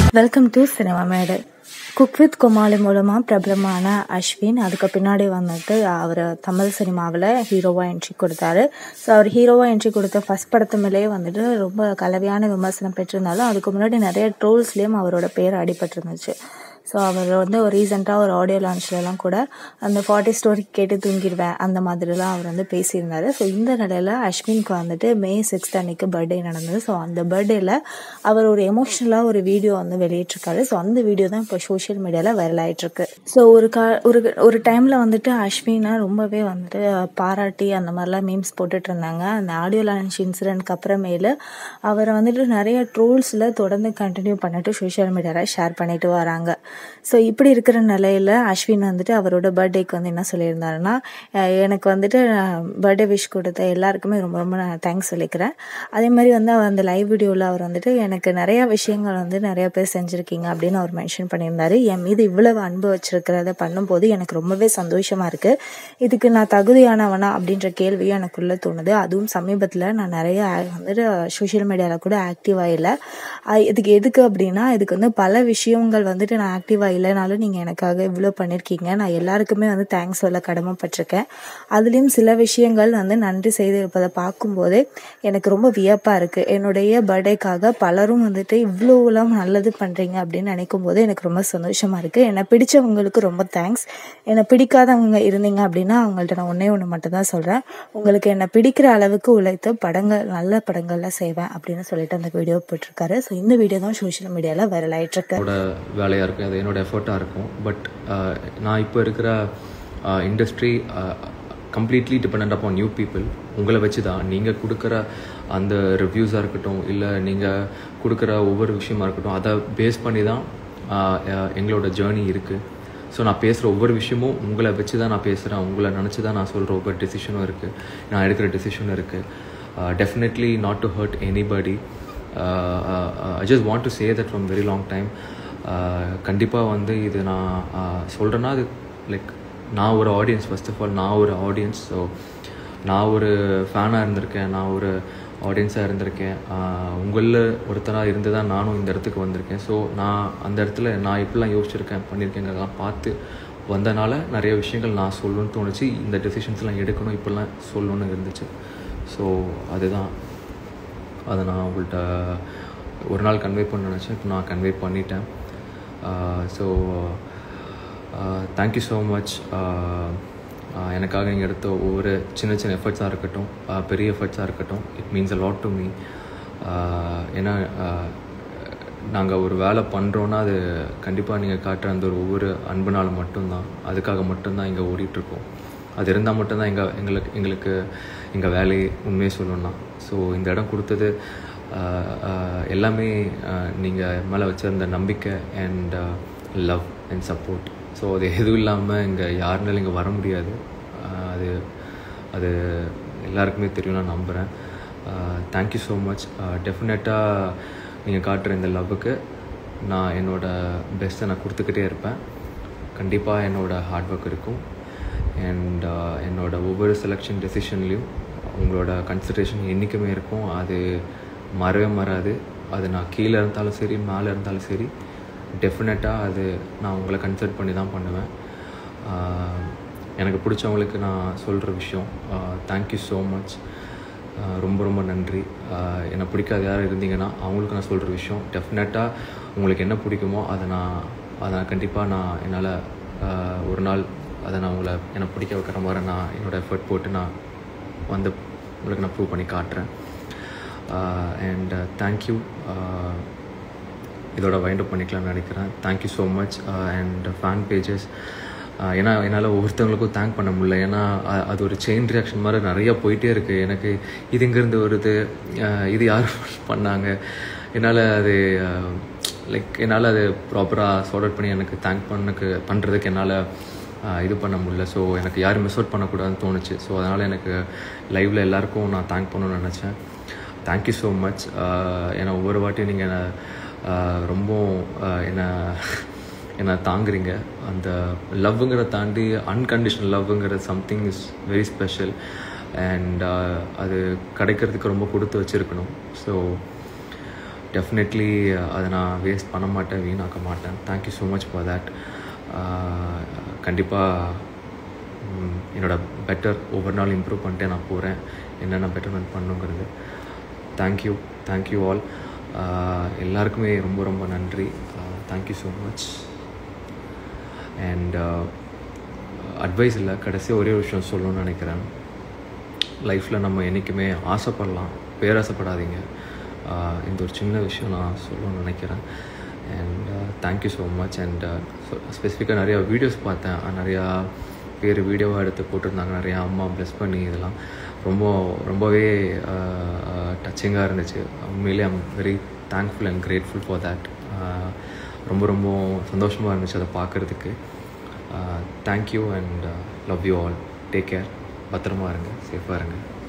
welcome to cinema மேடு cook with Comali மூலமாக பிரபலமான அஸ்வின் அதுக்கு பின்னாடி வந்துட்டு அவர் தமிழ் சினிமாவில் ஹீரோவாக என்ட்ரி கொடுத்தாரு ஸோ அவர் ஹீரோவாக என்ட்ரி கொடுத்த ஃபஸ்ட் படத்து மேலேயே வந்துட்டு ரொம்ப கலவையான விமர்சனம் பெற்றிருந்தாலும் அதுக்கு முன்னாடி நிறைய ட்ரோல்ஸ்லேயும் அவரோட பேர் அடிபட்டிருந்துச்சு ஸோ அவர் வந்து ஒரு ரீசெண்டாக ஒரு ஆடியோ லான்ச்லலாம் கூட அந்த ஃபார்ட்டி ஸ்டோரி கேட்டு தூங்கிடுவேன் அந்த மாதிரிலாம் அவர் வந்து பேசியிருந்தார் ஸோ இந்த நிலையில் அஸ்வினுக்கு வந்துட்டு மே சிக்ஸ்த் அன்னைக்கு பர்த்டே நடந்தது ஸோ அந்த பர்த்டேயில் அவர் ஒரு எமோஷ்னலாக ஒரு வீடியோ வந்து வெளியிட்டிருக்காரு ஸோ அந்த வீடியோ தான் இப்போ சோஷியல் மீடியாவில் வைரல் ஆகிட்டுருக்கு ஸோ ஒரு கா ஒரு ஒரு டைமில் வந்துட்டு அஸ்வினை ரொம்பவே வந்துட்டு பாராட்டி அந்த மாதிரிலாம் மீம்ஸ் போட்டுட்டு இருந்தாங்க அந்த ஆடியோ லான்ச் இன்சிடென்ட்க்கு அப்புறமேலு அவரை வந்துட்டு நிறைய ட்ரோல்ஸில் தொடர்ந்து கண்டினியூ பண்ணிட்டு சோஷியல் மீடியாவில் ஷேர் பண்ணிட்டு வராங்க ஸோ இப்படி இருக்கிற நிலையில் அஸ்வின் வந்துட்டு அவரோட பர்த்டேக்கு வந்து என்ன சொல்லியிருந்தாருன்னா அஹ் எனக்கு வந்துட்டு பர்த்டே விஷ் கொடுத்த எல்லாருக்குமே ரொம்ப ரொம்ப நான் தேங்க்ஸ் சொல்லிக்கிறேன் அதே மாதிரி வந்து அவர் அந்த லைவ் வீடியோவில் அவர் வந்துட்டு எனக்கு நிறையா விஷயங்கள் வந்து நிறைய பேர் செஞ்சுருக்கீங்க அப்படின்னு அவர் மென்ஷன் பண்ணியிருந்தாரு என் மீது இவ்வளவு அன்பு வச்சிருக்கிறத பண்ணும்போது எனக்கு ரொம்பவே சந்தோஷமாக இருக்குது இதுக்கு நான் தகுதியானவனா அப்படின்ற கேள்வியும் எனக்குள்ளே தோணுது அதுவும் சமீபத்தில் நான் நிறைய ஆ- வந்துட்டு சோஷியல் மீடியாவில் கூட ஆக்டிவாக இல்லை அஹ் இதுக்கு எதுக்கு அப்படின்னா இதுக்கு வந்து பல விஷயங்கள் வந்துட்டு நான் ஆக்டிவாக இல்லைனாலும் நீங்கள் எனக்காக இவ்வளோ பண்ணியிருக்கீங்க நான் எல்லாருக்குமே வந்து தேங்க்ஸ் சொல்ல கடமைப்பட்டிருக்கேன் அதுலேயும் சில விஷயங்கள் வந்து நன்றி செய்திருப்பதை பார்க்கும்போதே எனக்கு ரொம்ப வியப்பாக இருக்குது என்னுடைய பர்த்டேக்காக பலரும் வந்துட்டு இவ்வளோலாம் நல்லது பண்ணுறீங்க அப்படின்னு நினைக்கும் போது எனக்கு ரொம்ப சந்தோஷமாக இருக்குது என்னை பிடிச்சவங்களுக்கு ரொம்ப தேங்க்ஸ் என்னை பிடிக்காதவங்க இருந்தீங்க அப்படின்னா அவங்கள்ட்ட நான் ஒன்றே ஒன்று மட்டும் தான் சொல்கிறேன் உங்களுக்கு என்னை பிடிக்கிற அளவுக்கு உழைத்த படங்கள் நல்ல படங்கள்லாம் செய்வேன் அப்படின்னு சொல்லிட்டு அந்த வீடியோ போட்டிருக்காரு ஸோ இந்த வீடியோ தான் சோஷியல் மீடியாவில் வைரல் ஆயிட்டிருக்கு என்னோட வேலையாக இருக்கும் அது என்னோட எஃபர்ட்டாக இருக்கும் பட் நான் இப்போ இருக்கிற industry completely depend upon new people உங்களை வச்சு தான் நீங்கள் கொடுக்குற அந்த ரிவ்யூஸாக இருக்கட்டும் இல்லை நீங்கள் கொடுக்குற ஒவ்வொரு விஷயமா இருக்கட்டும் அதை பேஸ் பண்ணி தான் ஆஹ், அஹ், எங்களோட ஜேர்னி இருக்குது ஸோ நான் பேசுகிற ஒவ்வொரு விஷயமும் உங்களை வச்சு தான் நான் பேசுகிறேன் உங்களை நினச்சி தான் நான் சொல்கிற ஒவ்வொரு டெசிஷனும் இருக்குது நான் எடுக்கிற டெசிஷனும் இருக்குது definitely not to hurt anybody I just want to say that from very long time கண்டிப்பாக வந்து இது நான் சொல்கிறேன்னா அது லைக் நான் ஒரு ஆடியன்ஸ் ஃபர்ஸ்ட் ஆஃப் ஆல் நான் ஒரு ஆடியன்ஸ் ஸோ நான் ஒரு ஃபேனாக இருந்திருக்கேன் நான் ஒரு ஆடியன்ஸாக இருந்திருக்கேன் உங்களில் ஒருத்தராக இருந்து தான் நானும் இந்த இடத்துக்கு வந்திருக்கேன் ஸோ நான் அந்த இடத்துல நான் எப்படிலாம் யோசிச்சிருக்கேன் பண்ணியிருக்கேங்கிறதெல்லாம் பார்த்து வந்தனால நிறைய விஷயங்கள் நான் சொல்லணும்னு தோணுச்சு இந்த டெசிஷன்ஸ்லாம் எடுக்கணும் இப்படிலாம் சொல்லணும்னு இருந்துச்சு ஸோ அதுதான் அதை நான் உங்கள்கிட்ட ஒரு நாள் கன்வே பண்ண நினச்சேன் இப்போ நான் கன்வே பண்ணிட்டேன் ஸோ தேங்க்யூ ஸோ மச் எனக்காக நீங்கள் எடுத்த ஒவ்வொரு சின்ன சின்ன எஃபர்ட்ஸாக இருக்கட்டும் ஆஹ் பெரிய எஃபர்ட்ஸாக இருக்கட்டும் it means a lot to me ஏன்னா நாங்கள் ஒரு வேலை பண்ணுறோன்னா அது கண்டிப்பாக நீங்கள் காட்டுற அந்த ஒரு ஒவ்வொரு அன்புனால மட்டும்தான் அதுக்காக மட்டும்தான் இங்கே ஓடிட்டுருக்கோம் அது இருந்தால் மட்டும்தான் எங்கள் எங்களுக்கு எங்களுக்கு எங்கள் வேலையை உண்மையை சொல்லணும்னா ஸோ இந்த இடம் கொடுத்தது ஆஹ், ஆஹ், எல்லாமே நீங்கள் மேலே வச்சிருந்த நம்பிக்கை and love and support so அது எதுவும் இல்லாமல் இங்கே யாருனாலும் இங்கே வர முடியாது ஆஹ், அது அது எல்லாருக்குமே தெரியும் நான் நம்புகிறேன் தேங்க்யூ ஸோ மச் டெஃபினட்டாக நீங்கள் காட்டுற இந்த லவ்வுக்கு நான் என்னோட பெஸ்ட்டை நான் கொடுத்துக்கிட்டே இருப்பேன் கண்டிப்பாக என்னோட ஹார்ட் ஒர்க் இருக்கும் அண்ட் என்னோட ஒவ்வொரு செலெக்ஷன் டெசிஷன்லேயும் உங்களோட கன்சிடரேஷன் என்றைக்குமே இருக்கும் அது மறவே மறாது அது நான் கீழே இருந்தாலும் சரி மேலே இருந்தாலும் சரி டெஃபினட்டாக அது நான் உங்களை கன்சிடர் பண்ணி தான் பண்ணுவேன் ஆஹ் எனக்கு பிடிச்சவங்களுக்கு நான் சொல்கிற விஷயம் தேங்க்யூ ஸோ மச் ரொம்ப ரொம்ப நன்றி ஆஹ் என்னை பிடிக்காத யாரும் இருந்தீங்கன்னா அவங்களுக்கு நான் சொல்கிற விஷயம் டெஃபினட்டாக உங்களுக்கு என்ன பிடிக்குமோ அதை நான் அதை நான் கண்டிப்பாக நான் என்னால் ஒரு நாள் அதை நான் உங்களை என்னை பிடிக்க வைக்கிற மாதிரி நான் என்னோடய எஃபர்ட் போட்டு நான் வந்து உங்களுக்கு நான் ப்ரூவ் பண்ணி காட்டுறேன் அண்ட் தேங்க்யூ இதோட வைண்ட் அப் பண்ணிக்கலாம்னு நினைக்கிறேன் thank you so much and fan pages ஏன்னா என்னால் ஒவ்வொருத்தவங்களுக்கும் தேங்க் பண்ண முடியல ஏன்னா அ- அது ஒரு செயின் ரியாக்ஷன் மாதிரி நிறைய போயிட்டே இருக்குது எனக்கு இது இங்கேருந்து வருது அஹ் இது யார் பண்ணாங்க என்னால் அது லைக் என்னால் அது ப்ராப்பராக சார்ட் அவுட் பண்ணி எனக்கு தேங்க் பண்ணக்கு பண்ணுறதுக்கு என்னால் இது பண்ண முடியல ஸோ எனக்கு யாரும் மிஸ் அவுட் பண்ணக்கூடாதுன்னு தோணுச்சு ஸோ அதனால் எனக்கு லைவில் எல்லாருக்கும் நான் தேங்க் பண்ணணும்னு நினச்சேன் தேங்க்யூ ஸோ மச் ஏன்னா ஒவ்வொரு வாட்டியும் நீங்கள் என்னை ஆஹ் ரொம்ப ஆஹ் என்னை என்னை தாங்குறீங்க அந்த லவ்ங்கிறத தாண்டி அன்கண்டிஷனல் லவ்ங்கிறது something is very special and அது கிடைக்கிறதுக்கு ரொம்ப கொடுத்து வச்சுருக்கணும் ஸோ டெஃபினெட்லி அதை நான் வேஸ்ட் பண்ண மாட்டேன் வீணாக்க மாட்டேன் thank you so much for that கண்டிப்பாக என்னோட பெட்டர் ஒவ்வொரு நாள் இம்ப்ரூவ் பண்ணிட்டே நான் போகிறேன் என்னென்ன பெட்டர்மெண்ட் பண்ணுங்கிறது தேங்க்யூ தேங்க்யூ ஆல் எல்லாருக்குமே ரொம்ப ரொம்ப நன்றி thank you so much and advice இல்லை கடைசி ஒரே ஒரு விஷயம் சொல்லணும்னு நினைக்கிறேன் லைஃப்பில் நம்ம என்றைக்குமே ஆசைப்படலாம் பேராசைப்படாதீங்க ஆஹ் இந்த ஒரு சின்ன விஷயம் நான் சொல்லணும்னு நினைக்கிறேன் and thank you so much and ஸ்பெசிஃபிக்காக நிறையா வீடியோஸ் பார்த்தேன் அஹ் நிறையா பேர் வீடியோவாக எடுத்து போட்டிருந்தாங்க நிறையா அம்மா ப்ளஸ் பண்ணி இதெல்லாம் ரொம்ப ரொம்பவே டச்சிங்காக இருந்துச்சு உண்மையிலே I'm very thankful and grateful for that ரொம்ப ரொம்ப சந்தோஷமாக இருந்துச்சு அதை பார்க்குறதுக்கு thank you and love you all take care பத்திரமா இருங்க சேஃபாக இருங்க